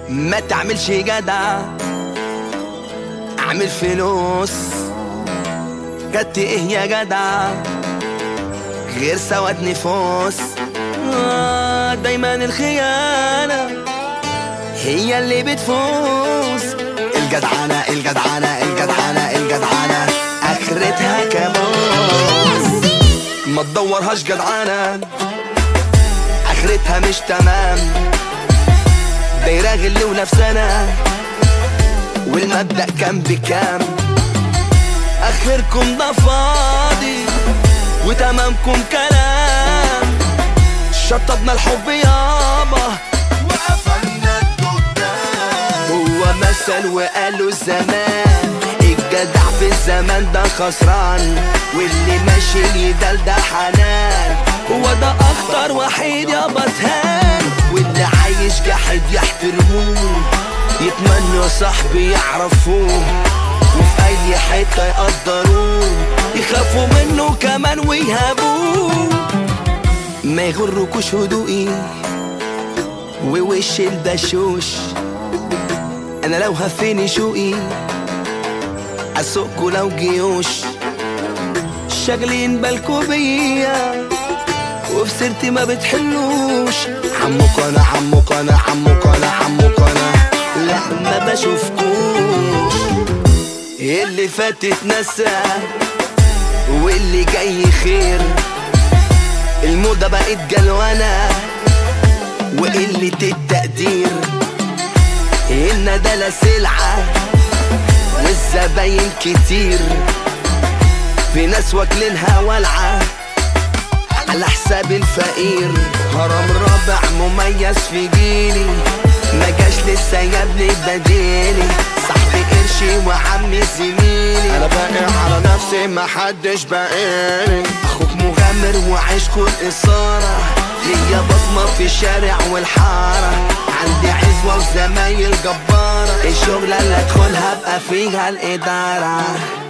ما تعملش جدع اعمل فلوس جت ايه يا جدع غير سواد نفوس آه دايما الخيانة هي اللي بتفوز الجدعنة الجدعنة الجدعنة الجدعنة اخرتها كابوس ما تدورهاش جدعنة اخرتها مش تمام دايرة غل ونفسنا والمبدأ كان بكام اخركم ده فاضي وتمامكم كلام شطبنا الحب يابا وقفلنا الدكان هو مثل وقالوا زمان الجدع في الزمان ده خسران واللي ماشي يدل ده حنان هو ده اخطر وحيد يا بطهان واللي عايش جاحد يحترموه يتمنوا صاحبي يعرفوه وفي اي حتة يقدروه يخافوا منه كمان ويهابوه ما يغركوش هدوئي ووش البشوش انا لو هفيني شوقي اسوقكوا لو جيوش شاغلين بالكوا بيا وفي سيرتي ما بتحلوش عمك انا عمك انا عمك انا عمك انا لا ما بشوفكوش اللي فات اتنسى واللي جاي خير الموضة بقت جلوانة وقلة التقدير إن ده لا سلعة والزباين كتير في ناس واكلينها والعة على حساب الفقير هرم رابع مميز في جيلي ما جاش لسه يا ابني بديلي صاحبي قرشي وعمي زميلي انا باقي على نفسي ما حدش باقيلي اخوك مغامر وعشقه الاثاره ليا بصمه في الشارع والحاره عندي عزوه وزمايل جباره الشغله اللي ادخلها ابقى فيها الاداره